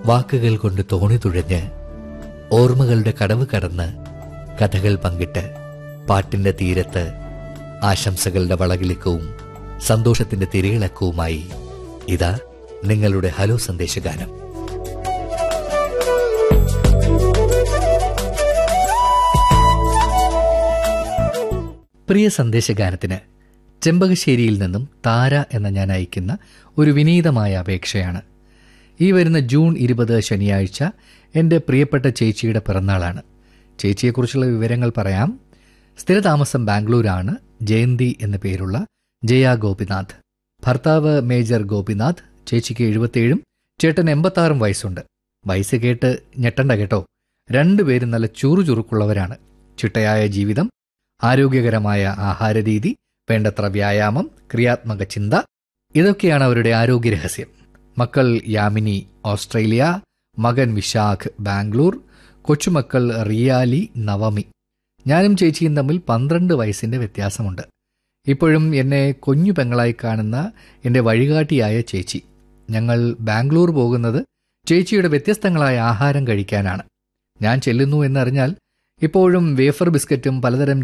വാക്കുകൾ കൊണ്ട് തോണി തുഴഞ്ഞ് ഓർമ്മകളുടെ കടവ് കടന്ന് കഥകൾ പങ്കിട്ട് പാട്ടിന്റെ തീരത്ത് ആശംസകളുടെ വളകിളിക്കവും സന്തോഷത്തിന്റെ തിരയിളക്കവുമായി ഇതാ നിങ്ങളുടെ ഹലോ സന്ദേശഗാനം പ്രിയ സന്ദേശഗാനത്തിന് ചെമ്പകശ്ശേരിയിൽ നിന്നും താര എന്ന ഞാൻ അയക്കുന്ന ഒരു വിനീതമായ അപേക്ഷയാണ് ഈ വരുന്ന ജൂൺ ഇരുപത് ശനിയാഴ്ച എൻ്റെ പ്രിയപ്പെട്ട ചേച്ചിയുടെ പിറന്നാളാണ് ചേച്ചിയെക്കുറിച്ചുള്ള വിവരങ്ങൾ പറയാം സ്ഥിരതാമസം ബാംഗ്ലൂരാണ് ജയന്തി എന്ന പേരുള്ള ജയ ഗോപിനാഥ് ഭർത്താവ് മേജർ ഗോപിനാഥ് ചേച്ചിക്ക് എഴുപത്തേഴും ചേട്ടൻ എൺപത്താറും വയസ്സുണ്ട് വയസ്സ് കേട്ട് ഞെട്ടണ്ട കേട്ടോ രണ്ടുപേരും നല്ല ചുറുചുറുക്കുള്ളവരാണ് ചിട്ടയായ ജീവിതം ആരോഗ്യകരമായ ആഹാരരീതി വേണ്ടത്ര വ്യായാമം ക്രിയാത്മക ചിന്ത ഇതൊക്കെയാണ് അവരുടെ ആരോഗ്യ രഹസ്യം മക്കൾ യാമിനി ഓസ്ട്രേലിയ മകൻ വിശാഖ് ബാംഗ്ലൂർ കൊച്ചുമക്കൾ റിയാലി നവമി ഞാനും ചേച്ചിയും തമ്മിൽ പന്ത്രണ്ട് വയസ്സിന്റെ വ്യത്യാസമുണ്ട് ഇപ്പോഴും എന്നെ കുഞ്ഞു പെങ്ങളായി കാണുന്ന എൻ്റെ വഴികാട്ടിയായ ചേച്ചി ഞങ്ങൾ ബാംഗ്ലൂർ പോകുന്നത് ചേച്ചിയുടെ വ്യത്യസ്തങ്ങളായ ആഹാരം കഴിക്കാനാണ് ഞാൻ ചെല്ലുന്നു എന്നറിഞ്ഞാൽ ഇപ്പോഴും വേഫർ ബിസ്ക്കറ്റും പലതരം